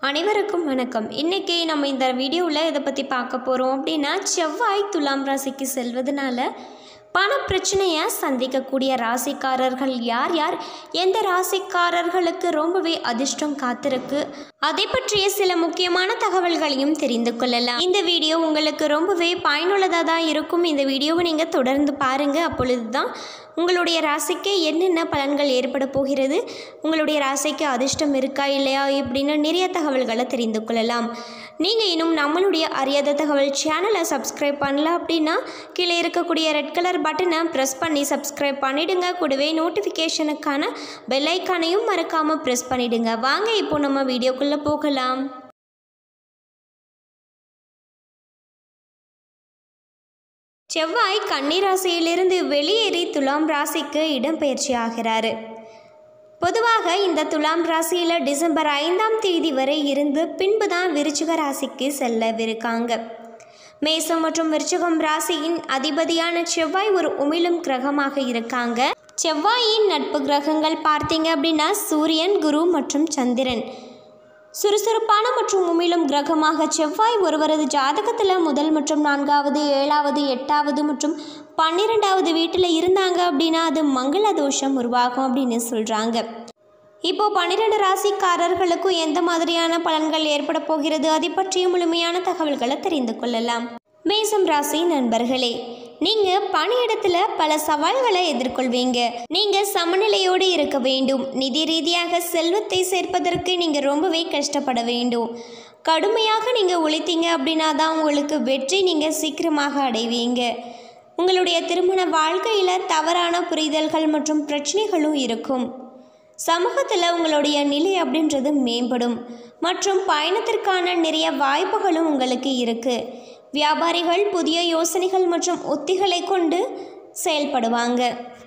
அனைவருக்கும் வணக்கம் இன்னைக்கு நம்ம இந்த வீடியோவில் இதை பற்றி பார்க்க போகிறோம் அப்படின்னா செவ்வாய் துலாம் ராசிக்கு செல்வதனால பண பிரச்சனையை சந்திக்கக்கூடிய ராசிக்காரர்கள் யார் யார் எந்த ராசிக்காரர்களுக்கு ரொம்பவே அதிர்ஷ்டம் காத்திருக்கு அதை பற்றிய சில முக்கியமான தகவல்களையும் தெரிந்து கொள்ளலாம் இந்த வீடியோ உங்களுக்கு ரொம்பவே பயனுள்ளதாக தான் இருக்கும் இந்த வீடியோவை நீங்கள் தொடர்ந்து பாருங்கள் அப்பொழுது தான் உங்களுடைய ராசிக்கு என்னென்ன பலன்கள் ஏற்பட போகிறது உங்களுடைய ராசிக்கு அதிர்ஷ்டம் இருக்கா இல்லையா இப்படின்னு நிறைய தகவல்களை தெரிந்து கொள்ளலாம் நீங்கள் இன்னும் நம்மளுடைய அறியாத தகவல் சேனலை சப்ஸ்கிரைப் பண்ணல அப்படின்னா கீழே இருக்கக்கூடிய ரெட் கலர் பட்டனை ப்ரெஸ் பண்ணி சப்ஸ்கிரைப் பண்ணிடுங்க கூடவே நோட்டிஃபிகேஷனுக்கான பெல் ஐக்கானையும் மறக்காமல் ப்ரெஸ் பண்ணிடுங்க வாங்க இப்போ நம்ம வீடியோக்குள்ளே போகலாம் செவ்வாய் கன்னி ராசியிலிருந்து வெளியேறி துலாம் ராசிக்கு இடம்பெயர்ச்சி ஆகிறாரு பொதுவாக இந்த துலாம் ராசியில் டிசம்பர் ஐந்தாம் தேதி வரை இருந்து பின்பு தான் விருச்சிக ராசிக்கு செல்லவிருக்காங்க மேசம் மற்றும் விருச்சிகம் ராசியின் அதிபதியான செவ்வாய் ஒரு உமிழும் கிரகமாக இருக்காங்க செவ்வாயின் நட்பு கிரகங்கள் பார்த்தீங்க அப்படின்னா சூரியன் குரு மற்றும் சந்திரன் சுறுசுறுப்பான மற்றும் உமிழும் கிரகமாக செவ்வாய் ஒருவரது ஜாதகத்தில் முதல் மற்றும் நான்காவது ஏழாவது எட்டாவது மற்றும் பன்னிரெண்டாவது வீட்டில் இருந்தாங்க அப்படின்னா அது மங்கள தோஷம் உருவாகும் அப்படின்னு சொல்கிறாங்க இப்போ பன்னிரெண்டு ராசிக்காரர்களுக்கும் எந்த மாதிரியான பலன்கள் ஏற்பட போகிறது அதை பற்றிய முழுமையான தகவல்களை தெரிந்து கொள்ளலாம் மேசம் ராசி நண்பர்களே நீங்க பணியிடத்துல பல சவால்களை எதிர்கொள்வீங்க நீங்க சமநிலையோடு இருக்க வேண்டும் நிதி ரீதியாக செல்வத்தை சேர்ப்பதற்கு நீங்க ரொம்பவே கஷ்டப்பட வேண்டும் கடுமையாக நீங்க உழைத்தீங்க அப்படின்னா தான் உங்களுக்கு வெற்றி நீங்க சீக்கிரமாக அடைவீங்க உங்களுடைய திருமண வாழ்க்கையில் தவறான புரிதல்கள் மற்றும் பிரச்சனைகளும் இருக்கும் சமூகத்தில் உங்களுடைய நிலை அப்படின்றது மேம்படும் மற்றும் பயணத்திற்கான நிறைய வாய்ப்புகளும் உங்களுக்கு இருக்குது வியாபாரிகள் புதிய யோசனைகள் மற்றும் உத்திகளை கொண்டு செயல்படுவாங்க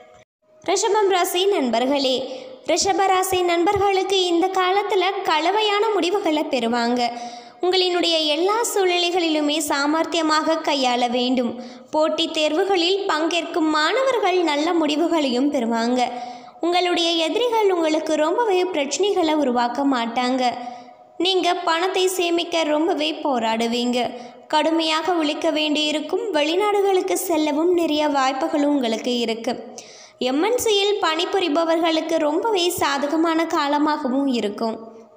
ரிஷபம் ராசி நண்பர்களே ரிஷப ராசி நண்பர்களுக்கு இந்த காலத்தில் கலவையான முடிவுகளை பெறுவாங்க உங்களினுடைய எல்லா சூழ்நிலைகளிலுமே சாமர்த்தியமாக கையாள வேண்டும் போட்டித் தேர்வுகளில் பங்கேற்கும் மாணவர்கள் நல்ல முடிவுகளையும் பெறுவாங்க உங்களுடைய எதிரிகள் உங்களுக்கு ரொம்பவே பிரச்சனைகளை உருவாக்க மாட்டாங்க நீங்கள் பணத்தை சேமிக்க ரொம்பவே போராடுவீங்க கடுமையாக உழைக்க வேண்டியிருக்கும் வெளிநாடுகளுக்கு செல்லவும் நிறைய வாய்ப்புகளும் உங்களுக்கு இருக்குது எம்என்சியில் பணிபுரிபவர்களுக்கு ரொம்பவே சாதகமான காலமாகவும் இருக்கும்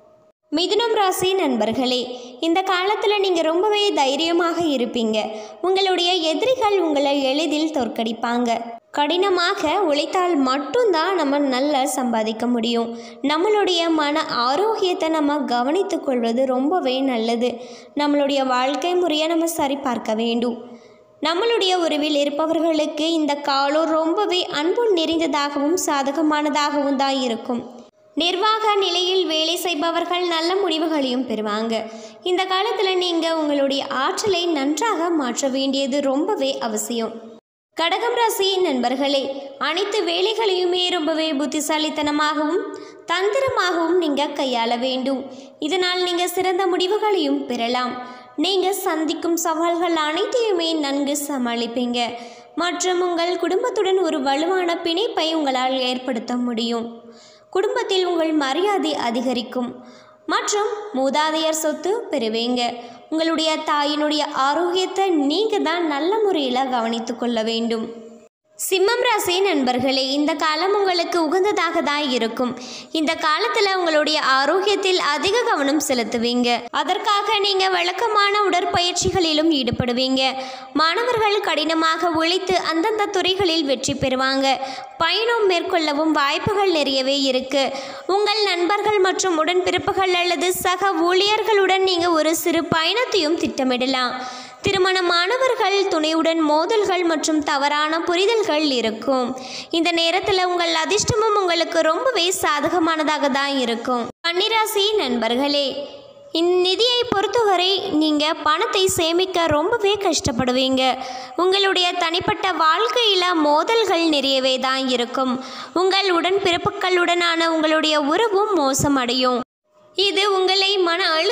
மிதுனம் ராசி நண்பர்களே இந்த காலத்தில் நீங்கள் ரொம்பவே தைரியமாக இருப்பீங்க உங்களுடைய எதிரிகள் உங்களை எளிதில் தோற்கடிப்பாங்க கடினமாக உழைத்தால் மட்டும்தான் நம்ம நல்லா சம்பாதிக்க முடியும் நம்மளுடைய மன ஆரோக்கியத்தை நம்ம கவனித்து கொள்வது ரொம்பவே நல்லது நம்மளுடைய வாழ்க்கை முறையை நம்ம சரிபார்க்க வேண்டும் நம்மளுடைய உறவில் இருப்பவர்களுக்கு இந்த காலம் ரொம்பவே அன்பு நிறைந்ததாகவும் சாதகமானதாகவும் தான் இருக்கும் நிர்வாக நிலையில் வேலை செய்பவர்கள் நல்ல முடிவுகளையும் பெறுவாங்க இந்த காலத்தில் நீங்கள் உங்களுடைய ஆற்றலை நன்றாக மாற்ற வேண்டியது ரொம்பவே அவசியம் கடகம் ராசி நண்பர்களே அனைத்து வேலைகளையுமே ரொம்பவே புத்திசாலித்தனமாகவும் தந்திரமாகவும் நீங்கள் கையாள வேண்டும் இதனால் நீங்கள் சிறந்த முடிவுகளையும் பெறலாம் நீங்கள் சந்திக்கும் சவால்கள் அனைத்தையுமே நன்கு சமாளிப்பீங்க மற்றும் உங்கள் குடும்பத்துடன் ஒரு வலுவான பிணைப்பை உங்களால் ஏற்படுத்த முடியும் குடும்பத்தில் உங்கள் மரியாதை அதிகரிக்கும் மற்றும் மூதாதையர் சொத்து பெறுவீங்க உங்களுடைய தாயினுடைய ஆரோக்கியத்தை நீங்கள் தான் நல்ல முறையில் கவனித்து கொள்ள வேண்டும் சிம்மம் ராசி நண்பர்களே இந்த காலம் உங்களுக்கு உகந்ததாக தான் இருக்கும் இந்த காலத்தில் உங்களுடைய ஆரோக்கியத்தில் அதிக கவனம் செலுத்துவீங்க அதற்காக நீங்கள் வழக்கமான உடற்பயிற்சிகளிலும் ஈடுபடுவீங்க மாணவர்கள் கடினமாக உழைத்து அந்தந்த துறைகளில் வெற்றி பெறுவாங்க பயணம் மேற்கொள்ளவும் வாய்ப்புகள் நிறையவே இருக்கு உங்கள் நண்பர்கள் மற்றும் உடன்பிறப்புகள் அல்லது சக ஊழியர்களுடன் நீங்கள் ஒரு சிறு பயணத்தையும் திட்டமிடலாம் திருமணமானவர்கள் துணையுடன் மோதல்கள் மற்றும் தவறான புரிதல்கள் இருக்கும் இந்த நேரத்தில் உங்கள் அதிர்ஷ்டமும் உங்களுக்கு ரொம்பவே சாதகமானதாக தான் இருக்கும் கன்னிராசி நண்பர்களே இந்நிதியை பொறுத்தவரை நீங்கள் பணத்தை சேமிக்க ரொம்பவே கஷ்டப்படுவீங்க உங்களுடைய தனிப்பட்ட வாழ்க்கையில் மோதல்கள் நிறையவே தான் இருக்கும் உங்கள் உடன்பிறப்புகளுடனான உங்களுடைய உறவும் மோசமடையும் இது உங்களை மன அழுத்தத்திற்கு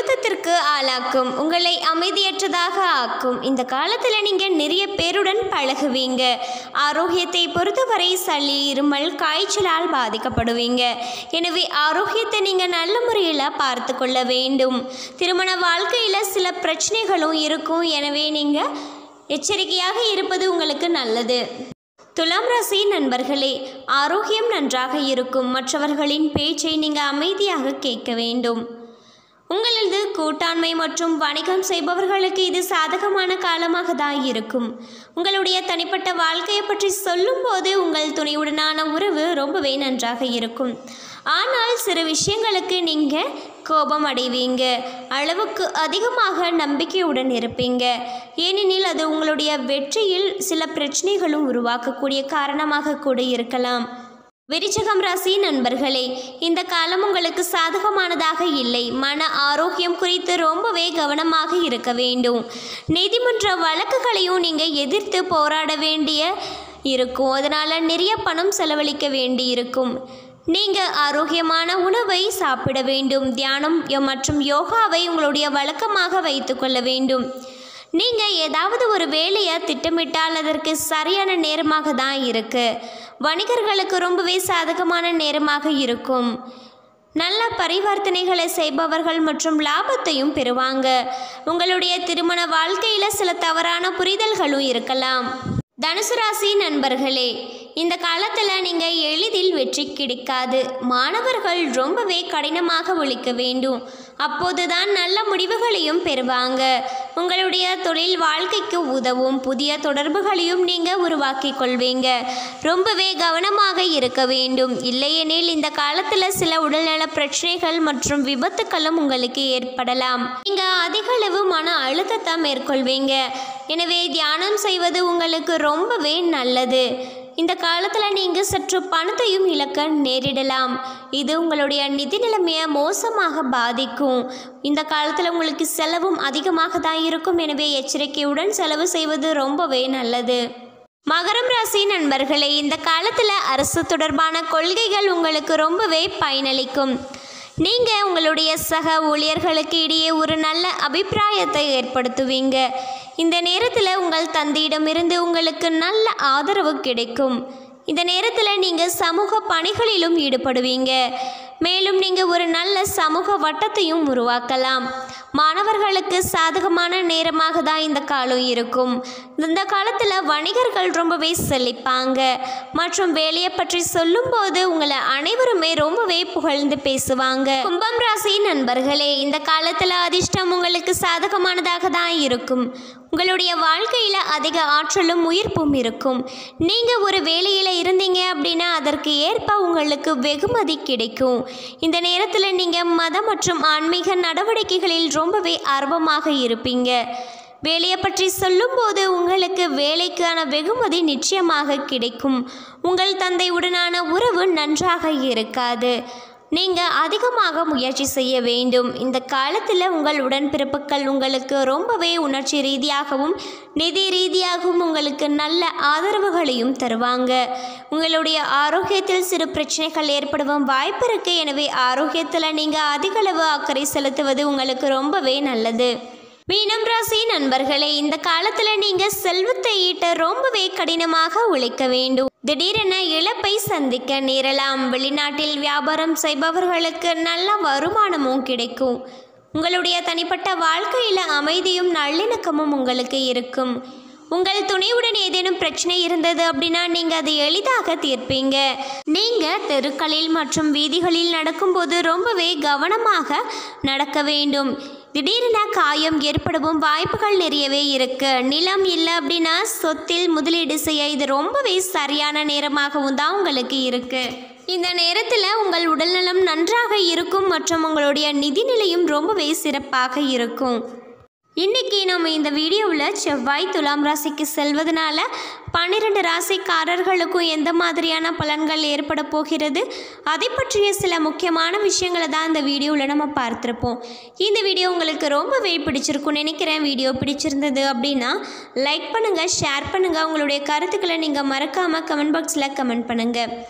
ஸ்ட்ரெஸ்ஸுக்கு ஆளாக்கும் உங்களை அமைதியற்றதாக ஆக்கும் இந்த காலத்தில் நீங்கள் நிறைய பேருடன் பழகுவீங்க ஆரோக்கியத்தை பொறுத்தவரை சளி இருமல் காய்ச்சலால் பாதிக்கப்படுவீங்க எனவே ஆரோக்கியத்தை நீங்கள் நல்ல முறையில் பார்த்து கொள்ள வேண்டும் திருமண வாழ்க்கையில் சில பிரச்சனைகளும் இருக்கும் எனவே நீங்கள் எச்சரிக்கையாக இருப்பது உங்களுக்கு நல்லது துலாம் ராசி நண்பர்களே ஆரோக்கியம் நன்றாக இருக்கும் மற்றவர்களின் பேச்சை நீங்கள் அமைதியாக கேட்க வேண்டும் உங்களது கூட்டாண்மை மற்றும் வணிகம் செய்பவர்களுக்கு இது சாதகமான காலமாக தான் இருக்கும் உங்களுடைய தனிப்பட்ட வாழ்க்கையை பற்றி சொல்லும்போது உங்கள் துணையுடனான உறவு ரொம்பவே நன்றாக இருக்கும் ஆனால் சில விஷயங்களுக்கு நீங்கள் கோபம் அடைவீங்க அளவுக்கு அதிகமாக நம்பிக்கையுடன் இருப்பீங்க ஏனெனில் அது உங்களுடைய வெற்றியில் சில பிரச்சனைகளும் உருவாக்கக்கூடிய காரணமாக கூட இருக்கலாம் விருச்சகம் ராசி நண்பர்களே இந்த காலம் உங்களுக்கு சாதகமானதாக இல்லை மன ஆரோக்கியம் குறித்து ரொம்பவே கவனமாக இருக்க வேண்டும் நீதிமன்ற வழக்குகளையும் நீங்கள் எதிர்த்து போராட வேண்டிய இருக்கும் அதனால் நிறைய பணம் செலவழிக்க வேண்டி இருக்கும் நீங்கள் ஆரோக்கியமான உணவை சாப்பிட வேண்டும் தியானம் ய- மற்றும் யோகாவை உங்களுடைய வழக்கமாக வைத்துக்கொள்ள வேண்டும் நீங்கள் ஏதாவது ஒரு வேலையை திட்டமிட்டால் அதற்கு சரியான நேரமாக தான் இருக்கு வணிகர்களுக்கு ரொம்பவே சாதகமான நேரமாக இருக்கும் நல்ல பரிவர்த்தனைகளை செய்பவர்கள் மற்றும் லாபத்தையும் பெறுவாங்க உங்களுடைய திருமண வாழ்க்கையில் சில தவறான புரிதல்களும் இருக்கலாம் தனுசு ராசி நண்பர்களே இந்த காலத்தில் நீங்கள் எளிதில் வெற்றி கிடைக்காது மாணவர்கள் ரொம்பவே கடினமாக உழைக்க வேண்டும் அப்போதுதான் நல்ல முடிவுகளையும் பெறுவாங்க உங்களுடைய தொழில் வாழ்க்கைக்கு உதவும் புதிய தொடர்புகளையும் நீங்கள் உருவாக்கி கொள்வீங்க ரொம்பவே கவனமாக இருக்க வேண்டும் இல்லையெனில் இந்த காலத்தில் சில உடல்நல பிரச்சனைகள் மற்றும் விபத்துக்களும் உங்களுக்கு ஏற்படலாம் நீங்கள் அதிக அளவு மன அழுத்தத்தை மேற்கொள்வீங்க எனவே தியானம் செய்வது உங்களுக்கு ரொம்பவே நல்லது இந்த காலத்தில் நீங்கள் சற்று பணத்தையும் இழக்க நேரிடலாம் இது உங்களுடைய நிதி நிலைமையை மோசமாக பாதிக்கும் இந்த காலத்தில் உங்களுக்கு செலவும் அதிகமாக தான் இருக்கும் எனவே எச்சரிக்கையுடன் செலவு செய்வது ரொம்பவே நல்லது மகரம் ராசி நண்பர்களே இந்த காலத்தில் அரசு தொடர்பான கொள்கைகள் உங்களுக்கு ரொம்பவே பயனளிக்கும் நீங்கள் உங்களுடைய சக ஊழியர்களுக்கு இடையே ஒரு நல்ல அபிப்பிராயத்தை ஏற்படுத்துவீங்க இந்த நேரத்தில் உங்கள் தந்தையிடமிருந்து உங்களுக்கு நல்ல ஆதரவு கிடைக்கும் இந்த நேரத்தில் நீங்கள் சமூக பணிகளிலும் ஈடுபடுவீங்க மேலும் நீங்கள் ஒரு நல்ல சமூக வட்டத்தையும் உருவாக்கலாம் மாணவர்களுக்கு சாதகமான நேரமாக தான் இந்த காலம் இருக்கும் இந்த காலத்தில் வணிகர்கள் ரொம்பவே செழிப்பாங்க மற்றும் வேலையை பற்றி சொல்லும்போது உங்களை அனைவருமே ரொம்பவே புகழ்ந்து பேசுவாங்க கும்பம் ராசி நண்பர்களே இந்த காலத்தில் அதிர்ஷ்டம் உங்களுக்கு சாதகமானதாக தான் இருக்கும் உங்களுடைய வாழ்க்கையில் அதிக ஆற்றலும் உயிர்ப்பும் இருக்கும் நீங்கள் ஒரு வேலையில் இருந்தீங்க அப்படின்னா அதற்கு ஏற்ப உங்களுக்கு வெகுமதி கிடைக்கும் இந்த நேரத்தில் நீங்கள் மதம் மற்றும் ஆன்மீக நடவடிக்கைகளில் ரொம்பவே ஆர்வமாக இருப்பீங்க வேலையை பற்றி சொல்லும்போது உங்களுக்கு வேலைக்கான வெகுமதி நிச்சயமாக கிடைக்கும் உங்கள் தந்தையுடனான உறவு நன்றாக இருக்காது நீங்கள் அதிகமாக முயற்சி செய்ய வேண்டும் இந்த காலத்தில் உங்கள் உடன்பிறப்புகள் உங்களுக்கு ரொம்பவே உணர்ச்சி ரீதியாகவும் நிதி ரீதியாகவும் உங்களுக்கு நல்ல ஆதரவுகளையும் தருவாங்க உங்களுடைய ஆரோக்கியத்தில் சிறு பிரச்சனைகள் ஏற்படவும் வாய்ப்பு இருக்கு எனவே ஆரோக்கியத்தில் நீங்கள் அதிகளவு அக்கறை செலுத்துவது உங்களுக்கு ரொம்பவே நல்லது மீனம் ராசி நண்பர்களே இந்த காலத்தில் நீங்கள் செல்வத்தை ஈட்ட ரொம்பவே கடினமாக உழைக்க வேண்டும் திடீரென இழப்பை சந்திக்க நேரலாம் வெளிநாட்டில் வியாபாரம் செய்பவர்களுக்கு நல்ல வருமானமும் கிடைக்கும் உங்களுடைய தனிப்பட்ட வாழ்க்கையில் அமைதியும் நல்லிணக்கமும் உங்களுக்கு இருக்கும் உங்கள் துணையுடன் ஏதேனும் பிரச்சனை இருந்தது அப்படின்னா நீங்கள் அதை எளிதாக தீர்ப்பீங்க நீங்கள் தெருக்களில் மற்றும் வீதிகளில் நடக்கும்போது ரொம்பவே கவனமாக நடக்க வேண்டும் திடீரென காயம் ஏற்படவும் வாய்ப்புகள் நிறையவே இருக்கு நிலம் இல்லை அப்படின்னா சொத்தில் முதலீடு செய்ய இது ரொம்பவே சரியான நேரமாகவும் தான் உங்களுக்கு இருக்கு இந்த நேரத்தில் உங்கள் உடல்நலம் நன்றாக இருக்கும் மற்றும் உங்களுடைய நிதி நிலையும் ரொம்பவே சிறப்பாக இருக்கும் இன்னைக்கு நம்ம இந்த வீடியோவில் செவ்வாய் துலாம் ராசிக்கு செல்வதனால பன்னிரெண்டு ராசிக்காரர்களுக்கும் எந்த மாதிரியான பலன்கள் ஏற்பட போகிறது அதை பற்றிய சில முக்கியமான விஷயங்களை தான் இந்த வீடியோவில் நம்ம பார்த்துருப்போம் இந்த வீடியோ உங்களுக்கு ரொம்பவே பிடிச்சிருக்கும்னு நினைக்கிறேன் வீடியோ பிடிச்சிருந்தது அப்படின்னா லைக் பண்ணுங்கள் ஷேர் பண்ணுங்கள் உங்களுடைய கருத்துக்களை நீங்கள் மறக்காமல் கமெண்ட் பாக்ஸில் கமெண்ட் பண்ணுங்கள்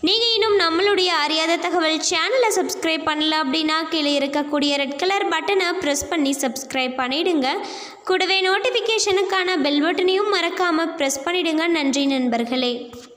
நீங்கள் இன்னும் நம்மளுடைய அறியாத தகவல் சேனலை சப்ஸ்கிரைப் பண்ணல அப்படின்னா கீழே இருக்கக்கூடிய ரெட் கலர் பட்டனை ப்ரெஸ் பண்ணி சப்ஸ்கிரைப் பண்ணிடுங்க கூடவே நோட்டிஃபிகேஷனுக்கான பெல் பட்டனையும் மறக்காமல் ப்ரெஸ் பண்ணிடுங்க நன்றி நண்பர்களே